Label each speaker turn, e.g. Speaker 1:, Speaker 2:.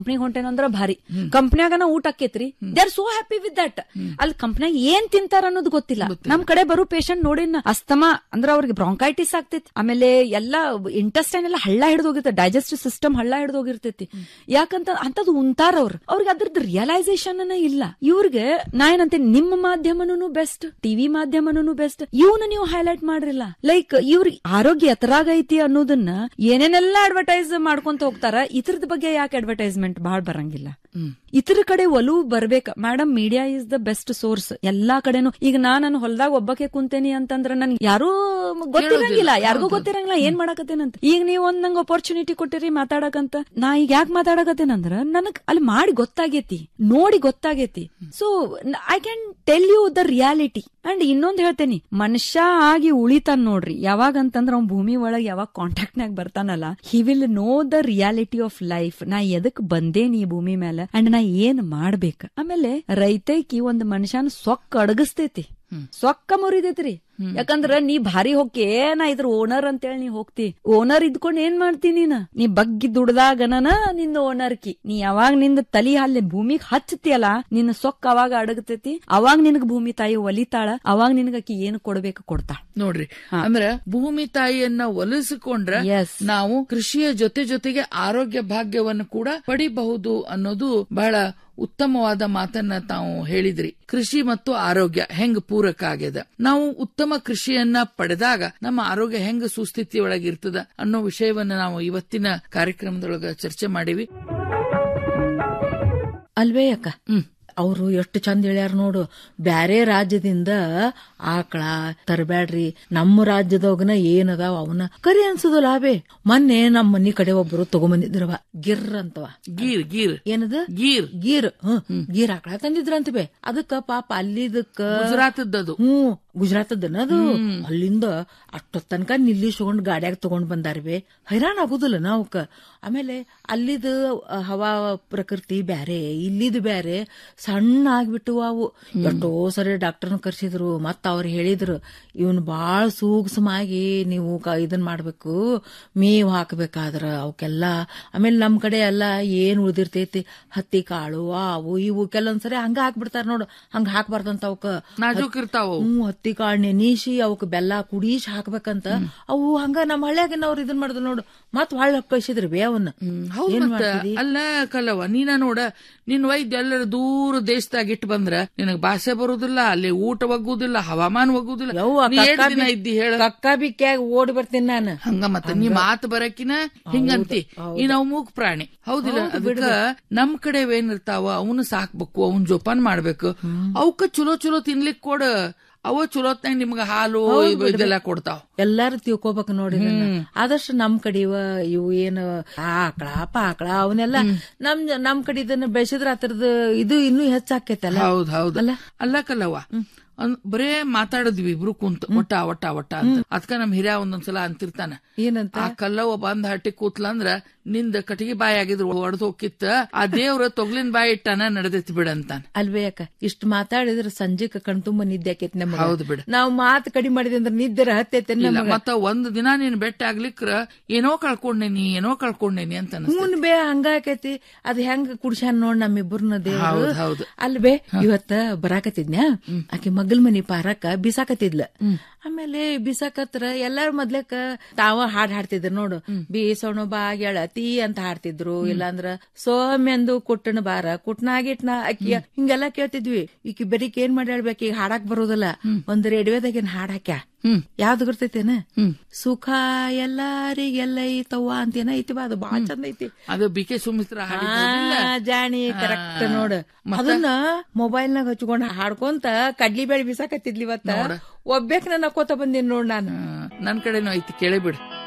Speaker 1: Company ಹೊಂಟೇನಂದ್ರ ಭಾರಿ ಕಂಪ್ನ್ಯಾಗನ ಊಟ ಆಕೇತ್ರಿ they are so happy with that ಅಲ್ಲಿ ಕಂಪ್ನ್ಯಾಗ ಏನ್ ತಿಂತಾರ ಅನ್ನೋದು ಗೊತ್ತಿಲ್ಲ ನಮ್ ಕಡೆ ಬರೋ ಪೇಷಂಟ್ ನೋಡಿನ ಅಸ್ತಮಾ ಅಂದ್ರ ಅವ್ರಿಗೆ ಬ್ರಾಂಕೈಟಿಸ್ ಆಗ್ತೈತಿ ಆಮೇಲೆ ಎಲ್ಲಾ ಇಂಟೆಸ್ಟೈನ್ ಎಲ್ಲ ಹಳ್ಳ ಹಿಡಿದೋಗಿರ್ತೈತಿ ಡೈಜೆಸ್ಟಿವ್ ಸಿಸ್ಟಮ್ ಹಳ್ಳ ಹಿಡಿದೋಗಿರ್ತೈತಿ ಯಾಕಂತ ಅಂತದ್ ಉಂತಾರ ಅವ್ರು ಅವ್ರಿಗೆ ಅದ್ರದ್ದು ರಿಯಲೈಸೇಷನ್ ಇಲ್ಲ ಇವ್ರಿಗೆ ನಾ ಏನಂತೇನೆ ನಿಮ್ಮ ಮಾಧ್ಯಮನೂ ಬೆಸ್ಟ್ ಟಿವಿ ಮಾಧ್ಯಮನೂ ಬೆಸ್ಟ್ ಇವನ್ನ ನೀವು ಹೈಲೈಟ್ ಮಾಡ್ರಿಲ್ಲ ಲೈಕ್ ಇವ್ರಿಗೆ ಆರೋಗ್ಯ ಎತ್ತರಾಗೈತಿ ಅನ್ನೋದನ್ನ ಏನೇನೆಲ್ಲ ಅಡ್ವರ್ಟೈಸ್ ಮಾಡ್ಕೊಂತ ಹೋಗ್ತಾರ ಇತರದ ಬಗ್ಗೆ ಯಾಕೆ ಅಡ್ವರ್ಟೈಸ್ಮೆಂಟ್ ಬಾಳ್ ಬರಂಗಿಲ್ಲ ಇತರ ಕಡೆ ಒಲವು ಬರ್ಬೇಕ madam media is the best source ಎಲ್ಲಾ ಕಡೆನು ಈಗ ನಾ ನನ್ನ ಹೊಲದಾಗ ಒಬ್ಬಕ್ಕೆ ಕುಂತೇನಿ ಅಂತಂದ್ರ ನನ್ಗೆ ಯಾರೂ ಗೊತ್ತಿರಂಗಿಲ್ಲ ಯಾರಿಗೂ ಗೊತ್ತಿರಂಗಿಲ್ಲ ಏನ್ ಮಾಡಕತ್ತೇನಂತ ಈಗ ನೀವು ಒಂದ್ ನಂಗೆ ಅಪರ್ಚುನಿಟಿ ಕೊಟ್ಟಿರಿ ಮಾತಾಡಕಂತ ನಾ ಈಗ ಯಾಕೆ ಮಾತಾಡಕತ್ತೇನಂದ್ರ ನನಗ್ ಅಲ್ಲಿ ಮಾಡಿ ಗೊತ್ತಾಗೇತಿ ನೋಡಿ ಗೊತ್ತಾಗೇತಿ so I can tell you the reality and ಇನ್ನೊಂದ್ ಹೇಳ್ತೇನಿ ಮನುಷ್ಯ ಆಗಿ ಉಳಿತಾನ ನೋಡ್ರಿ ಯಾವಾಗ ಅಂತಂದ್ರ ಅವ್ನ್ ಭೂಮಿ ಒಳಗ್ ಯಾವಾಗ ಕಾಂಟ್ಯಾಕ್ಟ್ ನಾಗ ಬರ್ತಾನಲ್ಲ he will know the reality of life ನಾ ಎದಕ್ ಬಂದೇನಿ ಈ ಭೂಮಿ ಮೇಲೆ ಅಂಡ್ ನಾ ಏನ್ ಮಾಡ್ಬೇಕ ಆಮೇಲೆ ರೈತೈಕಿ ಒಂದ್ ಮನುಷ್ಯನ ಸೊಕ್ಕ ಅಡಗಿಸ್ತೈತಿ ಸೊಕ್ಕ ಮುರಿದೈತ್ರಿ ಯಾಕಂದ್ರ ನೀ ಭಾರಿ ಹೋಗಿ ನಾ ಇದ್ರ ಓನರ್ ಅಂತೇಳಿ ನೀ ಹೋಗ್ತಿ ಓನರ್ ಇದ್ಕೊಂಡ್ ಏನ್ ಮಾಡ್ತಿ ನೀನ ನೀ ಬಗ್ಗಿ ದುಡ್ದಾಗನ ನಿಂದ ಓನರ್ ಕಿ ನೀ ಯಾವಾಗ ನಿಂದ ತಲಿ ಅಲ್ಲಿ ಭೂಮಿಗ್ ಹಚ್ಚತಿಯಲ್ಲ ನಿನ್ನ ಸೊಕ್ಕ ಅವಾಗ ಅಡಗತೈತಿ ಅವಾಗ ನಿನಗ ಭೂಮಿ ತಾಯಿ ಒಲಿತಾಳ ಅವಾಗ ನಿನಗ ಆಕಿ ಏನ್ ಕೊಡ್ಬೇಕು ಕೊಡ್ತಾಳ
Speaker 2: ನೋಡ್ರಿ ಅಂದ್ರ ಭೂಮಿ ತಾಯಿಯನ್ನ ಒಲಿಸಿಕೊಂಡ್ರ
Speaker 1: Yes.
Speaker 2: ನಾವು ಕೃಷಿಯ ಜೊತೆ ಜೊತೆಗೆ ಆರೋಗ್ಯ ಭಾಗ್ಯವನ್ನು ಕೂಡ ಪಡಿಬಹುದು ಅನ್ನೋದು ಬಹಳ ಉತ್ತಮವಾದ ಮಾತನ್ನ ತಾವು ಹೇಳಿದ್ರಿ ಕೃಷಿ ಮತ್ತು ಆರೋಗ್ಯ ಹೆಂಗ್ ಪೂರಕ ಆಗ್ಯದ ನಾವು ಉತ್ತಮ ಕೃಷಿಯನ್ನ ಪಡೆದಾಗ ನಮ್ಮ ಆರೋಗ್ಯ ಹೆಂಗ್ ಸುಸ್ಥಿತಿ ಒಳಗಿರ್ತದ ಅನ್ನೋ ವಿಷಯವನ್ನ ನಾವು ಇವತ್ತಿನ ಕಾರ್ಯಕ್ರಮದೊಳಗ ಚರ್ಚೆ ಮಾಡಿವಿ
Speaker 3: ಅಲ್ವೇ ಅಕ್ಕ ಅವರು ಎಷ್ಟು ಚಂದ ಹೇಳ್ಯಾರ ನೋಡು ಬ್ಯಾರೆ ರಾಜ್ಯದಿಂದ ಆಕಳ ತರಬ್ಯಾಡ್ರಿ ನಮ್ಮ ರಾಜ್ಯದೊಗನ ಏನದಾವ ಅವನ ಕರಿ ಅನ್ಸುದಲ್ಲ ಅವೇ ಮೊನ್ನೆ ನಮ್ಮ ಮನಿ ಕಡೆ ಒಬ್ರು ತಗೊಂಬಂದಿದ್ರವ ಗಿರ್ ಅಂತವ
Speaker 2: ಗೀರ್ ಗೀರ್
Speaker 3: ಏನದ
Speaker 2: ಗೀರ್
Speaker 3: ಗೀರ್ ಹ್ಮ್ ಗೀರ್ ಆಕಳ ತಂದಿದ್ರಂತ ಬೇ ಅದಕ್ಕ ಪಾಪ ಅಲ್ಲಿದಕ್ಕ
Speaker 2: ಗುಜರಾತದ್ದದು
Speaker 3: ಹ್ಮ್ ಗುಜರಾತದನ ಅದು ಅಲ್ಲಿಂದ ಅಷ್ಟೊತ್ ತನಕ ನಿಲ್ಲಿಸ್ಕೊಂಡ್ ಗಾಡ್ಯಾಗ ತಗೊಂಡ್ ಬಂದಾರ್ವೆ ಹೈರಾಣ ಆಗುದಿಲ್ಲ ನಾವಕ್ಕ ಆಮೇಲೆ ಅಲ್ಲಿದ ಅ, ಹವಾ ಪ್ರಕೃತಿ ಬ್ಯಾರೆ ಇಲ್ಲಿದ್ ಬ್ಯಾರೆ ಸಣ್ಣ ಆಗ್ಬಿಟ್ಟು ಅವು ಎಷ್ಟೋ ಸರಿ ಡಾಕ್ಟರ್ನ ಕರ್ಸಿದ್ರು ಮತ್ತ ಅವ್ರು ಹೇಳಿದ್ರು ಇವನ್ ಬಾಳ್ ಸೂಕ್ಷ್ಮಾಗಿ ನೀವು ಕ- ಇದನ್ ಮಾಡ್ಬೇಕು ಮೇವ್ ಹಾಕ್ಬೇಕಾದ್ರ ಅವಕ್ಕೆಲ್ಲ ಆಮೇಲೆ ನಮ್ ಕಡೆ ಎಲ್ಲ ಏನ್ ಉಳ್ದಿರ್ತೈತಿ ಹತ್ತಿ ಕಾಳು ಅವು ಇವು ಕೆಲವೊಂದ್ಸರಿ ಹಂಗ ಹಾಕ್ಬಿಡ್ತಾರ ನೋಡು ಹಂಗ ಹಾಕ್ಬಾರ್ದಂತ ಅವಕ್ಕ
Speaker 2: ನಾಜೂಕ್ ಇರ್ತಾವ ಅವು.
Speaker 3: ಹ್ಮ್ ಹತ್ತಿ ಕಾಳು ನೆನೀಸಿ ಅವಕ್ ಬೆಲ್ಲ ಕುಡೀಸಿ ಹಾಕ್ಬೇಕಂತ ಅವು ಹಂಗ ನಮ್ಮ ಹಳ್ಳಿಯಾಗಿನವ್ರು ಇದನ್ ಮಾಡಿದ್ರು ನೋಡು ಮತ್ ಹೊಳ್ಳಿ ಕಳ್ಸಿದ್ರಿ ಬೇ ಅವನ್ನ
Speaker 2: ಹೌದ್
Speaker 3: ಏನ್
Speaker 2: ಮತ್ತ
Speaker 3: ಮಾಡ್ತೀರಿ?
Speaker 2: ಅಲ್ಲ ಕಲವ ನೀನ ನೋಡ ನಿನ್ ವೈದ್ಯ ಎಲ್ಲರ ದೂರ ದೇಶದಾಗ ಇಟ್ಟು ಬಂದ್ರ ನಿನಗ್ ಭಾಷೆ ಬರುದಿಲ್ಲ ಅಲ್ಲಿ ಊಟ ಒಗ್ಗುದಿಲ್ಲ ಹವಾಮಾನ ಒಗ್ಗುದಿಲ್ಲ
Speaker 3: ಯವ್ವ
Speaker 2: ನೀ ಎಷ್ಟ್
Speaker 3: ಕಕ್ಕ
Speaker 2: ದಿನ
Speaker 3: ಬಿ-
Speaker 2: ಇದ್ದಿ ಹೇಳ
Speaker 3: ಕಕ್ಕ ಬಿಕ್ಕ್ಯಾಗ ಓಡಿ ಬರ್ತೀನಿ ನಾನು
Speaker 2: ಹಂಗ ಮತ್ತ ನೀ ಮಾತು ಬರಕಿನ ಹಿಂಗಂತಿ ಈ ನಾವು ಮೂಕ್ ಪ್ರಾಣಿ ಹೌದಿಲ್ಲ ಅದಕ್ಕ ನಮ್ ಕಡೆ ಏನಿರ್ತಾವ ಅವನು ಸಾಕ್ಬೇಕು ಅವನ್ ಜೋಪಾನ್ ಮಾಡ್ಬೇಕು ಅವಕ್ಕ ಚಲೋ ಚಲೋ ತಿನ್ಲಿಕ್ ಕೊಡ ಅವ ಚಲೋತ್ನಾಗ ನಿಮ್ಗ ಹಾಲು ಇವು ಇದೆಲ್ಲ ಕೊಡ್ತಾವ
Speaker 3: ಎಲ್ಲಾರು ತಿಳ್ಕೊಬೇಕು ನೋಡಿ ಇದನ್ನ. ಆದಷ್ಟು ನಮ್ ಕಡೆ ಇವ ಇವು ಏನು ಆಕಳ ಪಾಕಳ ಅವನ್ನೆಲ್ಲ ನಮ್ ನಮ್ ಕಡೆ ಇದನ್ನ ಬೆಳೆಸಿದ್ರ ಅದ್ರದ್ದು ಇದು ಇನ್ನೂ ಹೆಚ್ಚಾಕೈತಲ್ಲ
Speaker 2: ಹೌದ್ ಹೌದ್ ಅಲ್ಲ ಕಲ್ಲವ್ವ ಅನ್- ಬರೇ ಮಾತಾಡಿದ್ವಿ ಇಬ್ರು ಕುಂತ ಒಟ್ಟ ಒಟ್ಟ ಒಟ್ಟ ಅಂತ ಅದಕ್ಕ ನಮ್ ಹಿರಿಯ ಒಂದೊಂದ್ಸಲ ಅಂತಿರ್ತಾನ
Speaker 3: ಏನಂತ
Speaker 2: ಆ ಕಲ್ಲವ್ವ ಬಂದ್ ಹಟ್ಟಿ ಕೂತ್ಲಂದ್ರ ನಿಂದ ಕಟ್ಟಿಗೆ ಬಾಯಿ ಆಗಿದ್ರು ಒಡೆದು ಹೋಗಿತ್ತ ಆ ದೇವ್ರ ತೊಗ್ಲಿನ ಬಾಯಿ ಇಟ್ಟಾನ ನಡೆದೈತಿ ಬಿಡಂತಾನ
Speaker 3: ಅಲ್ವೇ ಅಕ್ಕ ಇಷ್ಟ ಮಾತಾಡಿದ್ರ ಸಂಜೆಕ ಕಣ್ತುಂಬ ನಿದ್ದೆ ಆಕೈತಿ ನಮ್ಗ
Speaker 2: ಹೌದು ಬಿಡು.
Speaker 3: ನಾವ್ ಮಾತು ಕಡಿಮೆ ಮಾಡಿದ್ವಿ ಅಂದ್ರೆ ನಿದ್ದೆ ಹತ್ತೈತೆ
Speaker 2: ಇಲ್ಲ
Speaker 3: ನಮಗ
Speaker 2: ಮತ್ತ ಒಂದ್ ದಿನ ನೀನ್ ಬೆಟ್ಟ ಆಗ್ಲಿಕ್ರ ಏನೋ ಕಳ್ಕೊಂಡೇನಿ ಏನೋ ಕಳ್ಕೊಂಡೇನಿ ಅಂತ ಅನಸ್ತೈತಿ.
Speaker 3: ಹೂನ್ ಬೇ ಹಂಗ ಆಕೈತಿ ಅದ್ ಹೆಂಗ ಕುಡ್ಸ್ಯಾನ ನೋಡ್ ನಮ್ಮಿಬ್ಬರನ್ನ
Speaker 2: ಹೌದ್,
Speaker 3: ದೇವ್ರು
Speaker 2: ಹೌದು.
Speaker 3: ಅಲ್ ಬೇ ಇವತ್ತ ಬರಾಕತ್ತಿದ್ನ್ಯಾ ಆಕಿ ಮಗಲ್ ಮನಿ ಪಾರಕ ಬಿಸಾಕತ್ತಿದ್ಲ ಆಮೇಲೆ ಬಿಸಾಕತ್ರ ಎಲ್ಲಾರ ಮೊದ್ಲಕ್ಕ ತಾವ ಹಾಡ್ ಹಾಡ್ತಿದ್ರು ನೋಡು ಬೀಸೋಣ ಬಾ ಗೆಳತಿ ಅಂತ ಹಾಡ್ತಿದ್ರು ಇಲ್ಲಾಂದ್ರ ಸೋಮ್ಯಂದು ಕುಟ್ಟಣ ಬಾರ ಕುಟ್ನಾಗಿಟ್ನ ಅಕ್ಕಿ ಹಿಂಗೆಲ್ಲಾ ಕೇಳ್ತಿದ್ವಿ ಈಕಿ ಬರೀಕ್ ಏನ್ ಮಾಡಿ ಹೇಳ್ಬೇಕು ಈಗ ಹಾಡಾಕ್ ಬರೋದಿಲ್ಲ ಒಂದ್ ರೇಡಿಯೋದಾಗೇನ್ ಹಾಡ್ ಹಾಕ್ಯಾ ಯಾವ್ದು ಗೊತ್ತೈತೇನ ಸುಖ ಎಲ್ಲಾರಿಗೆಲ್ಲ ಐತವ್ವ ಅಂತೇನ ಐತಿ ಬಾ ಅದು ಬಾಳ ಚಂದ ಐತಿ
Speaker 2: ಅದು ಬಿ ಕೆ ಸುಮಿತ್ರ ಹಾಡಿದ್ರಲ್ಲ?
Speaker 3: ಆ, ಜಾಣಿ ಕರೆಕ್ಟ್ ನೋಡ ಅದನ್ನ ಮೊಬೈಲ್ ನಾಗ ಹಚ್ಕೊಂಡ್ ಹಾಡ್ಕೊಂತ ಕಡ್ಲಿ ಬೇಳೆ ಬಿಸಾಕತ್ತಿದ್ಲಿ ಇವತ್ತ ಒಬ್ಬೇಕ್ ನಕ್ಕೋತ ಬಂದೀನಿ ನೋಡ್ ನಾನು
Speaker 2: ಆ, ನನ್ ಕಡೆನೂ ಐತಿ ಕೇಳಿ ಬಿಡು